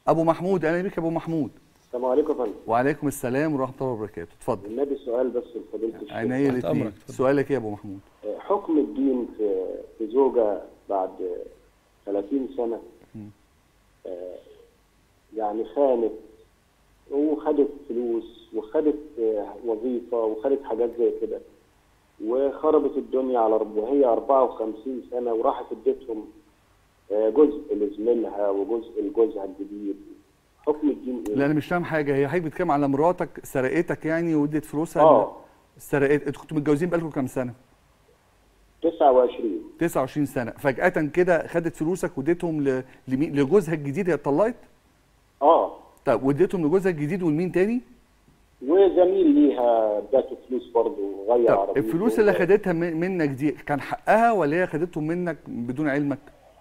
ابو محمود اهلا بيك يا ابو محمود السلام عليكم يا فندم وعليكم السلام ورحمه الله وبركاته اتفضل النبي سؤال بس لفضيله الشيخ عينيا تحت الاثنين أمرك، اتفضل. سؤالك ايه يا ابو محمود حكم الدين في في زوجة بعد 30 سنة آه، يعني خانت وخدت فلوس وخدت آه، وظيفة وخدت حاجات زي كده وخربت الدنيا على رب وهي 54 سنة وراحت اديتهم آه، جزء لزميلها وجزء لجوزها الجديد حكم الدين ايه؟ لا انا مش فاهم حاجه هي حضرتك بتتكلم على مراتك سرقتك يعني وادت فلوسها اه سرقت انتوا كنتوا متجوزين بقالكم كام سنه 29 29 سنه فجاه كده خدت فلوسك واديتهم ل... لمين لجوزها الجديد هي اتطلقت اه طب واديتهم لجوزها الجديد ولمين تاني وزميل ليها اداته فلوس برضه غير طب عربيته الفلوس اللي خدتها من- منك دي كان حقها ولا هي خدتهم منك بدون علمك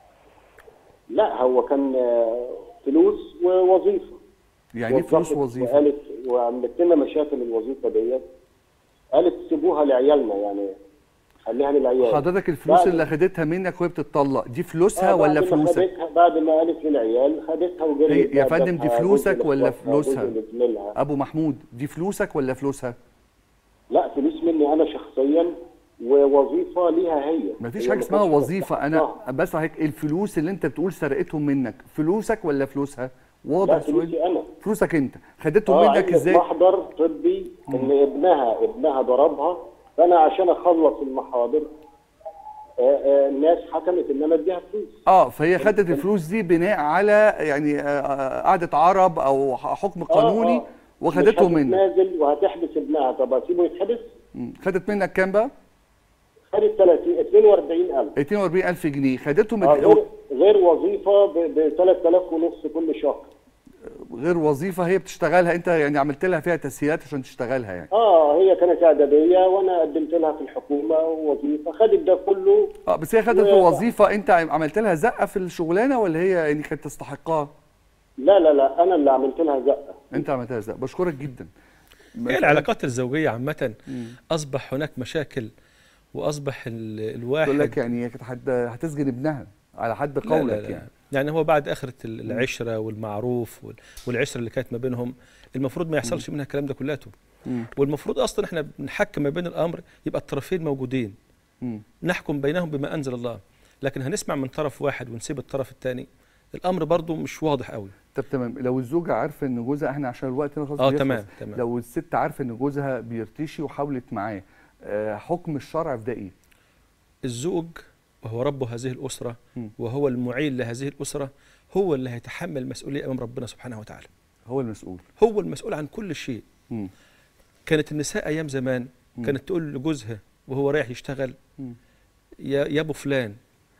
لا هو كان آه، فلوس ووظيفه يعني ايه فلوس وظفت وظيفه وقالت وعملت لنا مشاكل الوظيفه ديت قالت سيبوها لعيالنا يعني خليها للعيال حضرتك الفلوس بعد- اللي خدتها منك وهي بتطلق دي فلوسها آه، ولا بعد ما فلوسك خدتها بعد ما قالت للعيال خدتها وجريت هي- يا بقى فندم دي ادتها فلوسك جزء ولا لإخواتها، فلوسها؟ جزء لزميلها. ابو محمود دي فلوسك ولا فلوسها لا فلوس مني انا شخصيا ووظيفه ليها هي مفيش هي حاجه ما اسمها كانتش وظيفه انا تستحقها. بس هيك الفلوس اللي انت بتقول سرقتهم منك فلوسك ولا فلوسها واضح لا السؤال فلوسي انا فلوسك انت خدتهم اه منك عملت ازاي محضر طبي ان ابنها ابنها ضربها فانا عشان اخلص المحاضر آه، آه، الناس حكمت ان انا اديها فلوس اه فهي خدت الفلوس دي بناء على يعني آه، آه، قعده عرب او ح- حكم قانوني آه، آه. وخدتهم مش منك هتتنازل وهتحبس ابنها طب اسيبه يتحبس مم. خدت منك كام بقى خدت 30 42000 42000 جنيه خدتهم آه، ال- غير غير وظيفه ب 3000 ونص كل شهر غير وظيفه هي بتشتغلها انت يعني عملت لها فيها تسهيلات عشان تشتغلها يعني اه هي كانت اعداديه وانا قدمت لها في الحكومه وظيفه خدت ده كله اه بس هي خدت و- الوظيفه انت عملت لها زقه في الشغلانه ولا هي يعني كانت تستحقها لا لا لا انا اللي عملت لها زقه انت عملت لها زقه بشكرك جدا هي العلاقات الزوجيه عامه اصبح هناك مشاكل واصبح ال- الواحد تقول لك يعني هي كانت هت- هتسجن ابنها على حد لا قولك لا لا. يعني يعني هو بعد اخره ال- العشره والمعروف وال- والعشره اللي كانت ما بينهم المفروض ما يحصلش منها الكلام ده كلياته مم. والمفروض اصلا احنا بنحكم ما بين الامر يبقى الطرفين موجودين مم. نحكم بينهم بما انزل الله لكن هنسمع من طرف واحد ونسيب الطرف الثاني الامر برضو مش واضح قوي طب تمام لو الزوجه عارفه ان جوزها احنا عشان الوقت هنا خلاص اه بيخلص. تمام تمام لو الست عارفه ان جوزها بيرتشي وحاولت معاه آه، حكم الشرع في ده ايه؟ الزوج وهو رب هذه الاسره مم. وهو المعين لهذه الاسره هو اللي هيتحمل المسؤوليه امام ربنا سبحانه وتعالى هو المسؤول هو المسؤول عن كل شيء مم. كانت النساء ايام زمان مم. كانت تقول لجوزها وهو رايح يشتغل مم. يا يا ابو فلان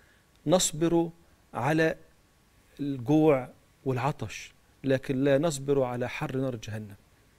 نصبر على الجوع والعطش لكن لا نصبر على حر نار جهنم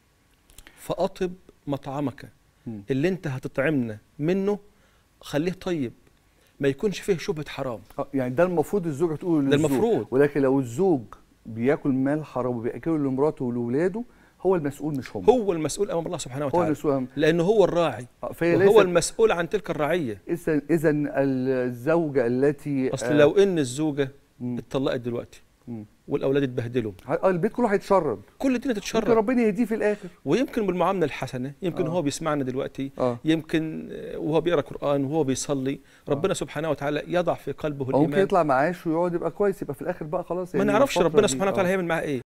فأطب مطعمك مم. اللي انت هتطعمنا منه خليه طيب ما يكونش فيه شبهة حرام آه، يعني ده المفروض الزوجه تقوله ده للزوج المفروض. ولكن لو الزوج بياكل مال حرام وبياكله لمراته ولولاده هو المسؤول مش هم هو المسؤول امام الله سبحانه هو وتعالى المسؤول لانه هو الراعي آه، فهي وهو ليست المسؤول عن تلك الرعيه اذا اذا الزوجه التي اصل آه، لو ان الزوجه مم. اتطلقت دلوقتي مم. والاولاد اتبهدلوا اه البيت كله هيتشرد كل الدنيا ممكن تتشرد ربنا يهديه في الاخر ويمكن بالمعامله الحسنه يمكن آه. هو بيسمعنا دلوقتي اه يمكن آه، وهو بيقرا قران وهو بيصلي ربنا سبحانه وتعالى يضع في قلبه أو ممكن الايمان يطلع معاش ويقعد يبقى كويس يبقى في الاخر بقى خلاص ما يعني نعرفش الفترة ربنا دي- سبحانه وتعالى آه. هيعمل معاه ايه